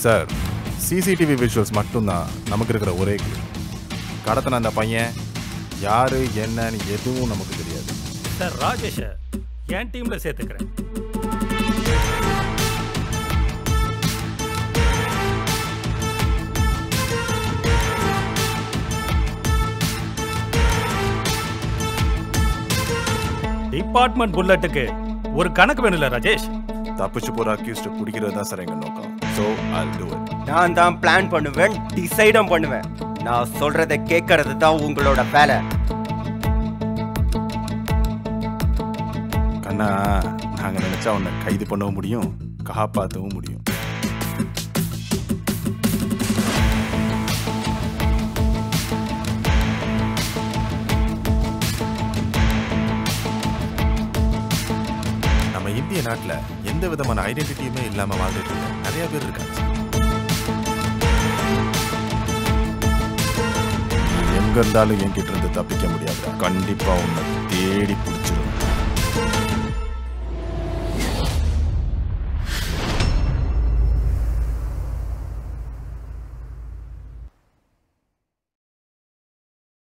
Sir CCTV visuals மட்டும்தான் நமக்கு இருக்கிற ஒரே clue. கடத்தின அந்த பையன் யாரு என்னன்னு எதுவும் நமக்கு தெரியாது சார் ராஜேஷை என் டீம்ல சேர்த்துக்கிறேன் டிபார்ட்மெண்ட் புல்லட்டுக்கு ஒரு கணக்கு வேணும்ல ராஜேஷ் தப்பிச்சு போற அக்யூஸ்ட் பிடிக்கிறது தான் சார் எங்க நோக்கம் ஸோ I'll do it நான் தான் பிளான் பண்ணுவேன் டிசைடும் பண்ணுவேன் நான் சொல்றத கேட்கறது தான் உங்களோட வேலை கண்ணா நாங்க நினைச்சா உன்னை கைது பண்ணவும் முடியும் காப்பாற்றவும் முடியும் நம்ம இந்திய நாட்டுல எந்த விதமான ஐடென்டிட்டியுமே இல்லாம வாழ்ந்துட்டு இருக்க நிறைய பேர் இருக்காங்க நீ எங்க இருந்தாலும் என்கிட்ட இருந்து தப்பிக்க முடியாது கண்டிப்பா உன்னை தேடி பிடிச்சிரும்